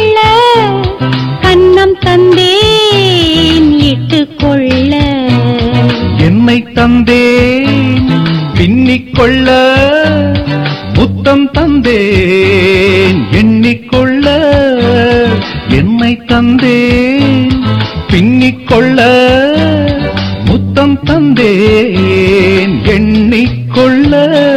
கொள்ள கன்னம் தந்தேன் இட்டுக் கொள்ள என்னை தந்தேன் பின்னிக்கொள்ள முத்தம் தந்தேன் எண்ணிக்கொள்ள என்னை தந்தேன் பின்னிக்கொள்ள முத்தம் தந்தேன் எண்ணிக்கொள்ள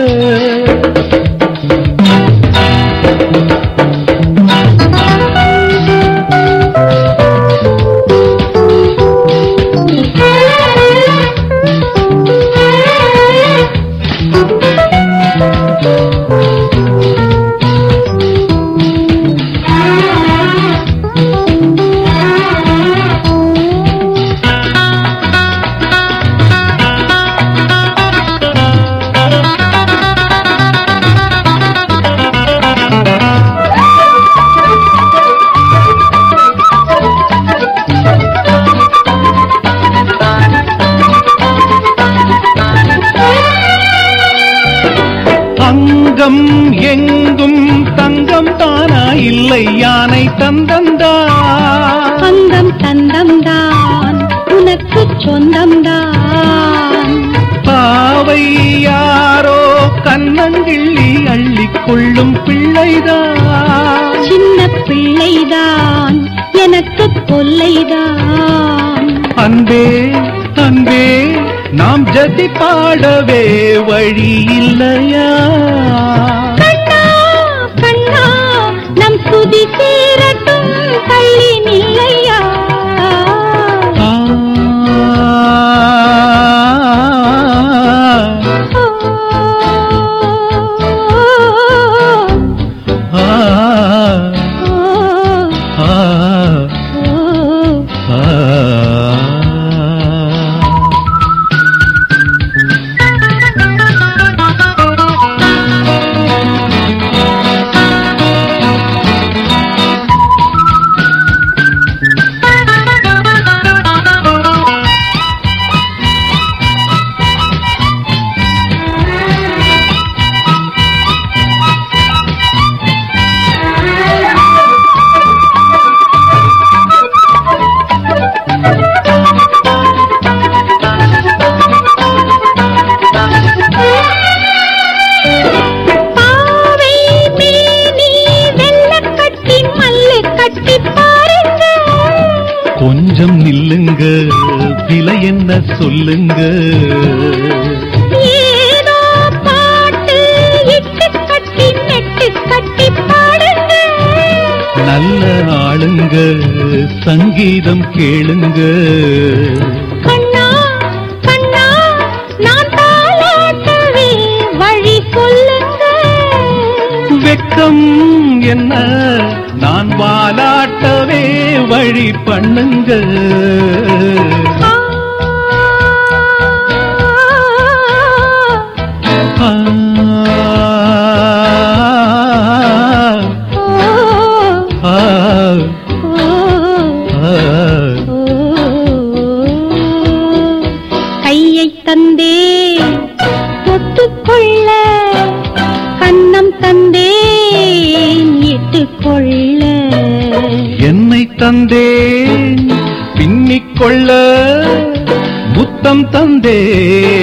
அங்கம் எங்கும் தங்கம் தானா இல்லை யானை தந்தந்தா சொந்தம் தந்தம்தான் உனக்கு சொந்தம்தான் பாவை யாரோ கண்ணங்கிள்ளி அள்ளிக் கொள்ளும் பிள்ளைதான் சின்ன பிள்ளைதான் எனக்கு கொல்லைதான் அன்பே அன்பே நாம் ஜதி பாடவே வழி இல்லையா கண்ணா கண்ணா நம் சுதி சேரட்டும் தள்ளி நில்லையா ஆ, ஓ, ஆ, ஓ, ஆ, ஓ. ஆ. பாவை மேனி வெள்ளக் கட்டி மல்லு கட்டி பாருங்க கொஞ்சம் நில்லுங்க விலை என்ன சொல்லுங்க ஏதோ பாட்டு இட்டு கட்டி நெட்டு கட்டி பாடுங்க நல்ல ஆளுங்க சங்கீதம் கேளுங்க கண்ணா கண்ணா நான் தாளாட்டவே வழி சொல்லுங்க வெக்கம் என்ன நான் வாலாட்டவே வழி பண்ணுங்க ஆ, ஆ, ஓ, ஆ, ஓ, ஆ. ஓ. கையை தந்தே தொட்டுக்கொள்ள கன்னம் தந்தேன் இட்டுக்கொள்ள என்னை தந்தேன் பின்னிக்கொள்ள முத்தம் தந்தேன்